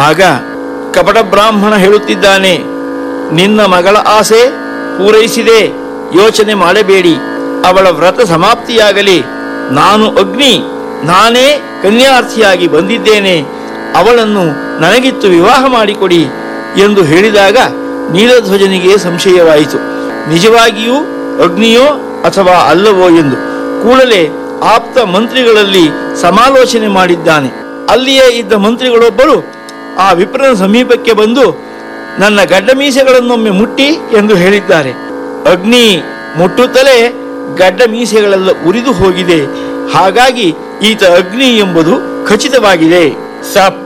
ಆಗ ಕಪಟ ಬ್ರಾಹ್ಮಣ ಹೇಳುತ್ತಿದ್ದಾನೆ ನಿನ್ನ ಮಗಳ ಆಸೆ ಪೂರೈಸಿದೆ ಯೋಚನೆ ಮಾಡಬೇಡಿ ಅವಳ ವ್ರತ ಸಮಾಪ್ತಿಯಾಗಲಿ ನಾನು ಅಗ್ನಿ ನಾನೇ ಕನ್ಯಾರ್ಥಿಯಾಗಿ ಬಂದಿದ್ದೇನೆ ಅವಳನ್ನು ನನಗಿತ್ತು ವಿವಾಹ ಮಾಡಿಕೊಡಿ ಎಂದು ಹೇಳಿದಾಗ ನೀಲಧ್ವಜನಿಗೆ ಸಂಶಯವಾಯಿತು ನಿಜವಾಗಿಯೂ ಅಗ್ನಿಯೋ ಅಥವಾ ಅಲ್ಲವೋ ಎಂದು ಕೂಡಲೇ ಆಪ್ತ ಮಂತ್ರಿಗಳಲ್ಲಿ ಸಮಾಲೋಚನೆ ಮಾಡಿದ್ದಾನೆ ಅಲ್ಲಿಯೇ ಇದ್ದ ಮಂತ್ರಿಗಳೊಬ್ಬರು ಆ ವಿಪ್ರನ ಸಮೀಪಕ್ಕೆ ಬಂದು ನನ್ನ ಗಡ್ಡ ಮೀಸೆಗಳನ್ನೊಮ್ಮೆ ಮುಟ್ಟಿ ಎಂದು ಹೇಳಿದ್ದಾರೆ ಅಗ್ನಿ ಮುಟ್ಟುತ್ತಲೇ ಗಡ್ಡ ಮೀಸೆಗಳೆಲ್ಲ ಉರಿದು ಹೋಗಿದೆ ಹಾಗಾಗಿ ಈತ ಅಗ್ನಿ ಎಂಬುದು ಖಚಿತವಾಗಿದೆ ಸಪ್ತ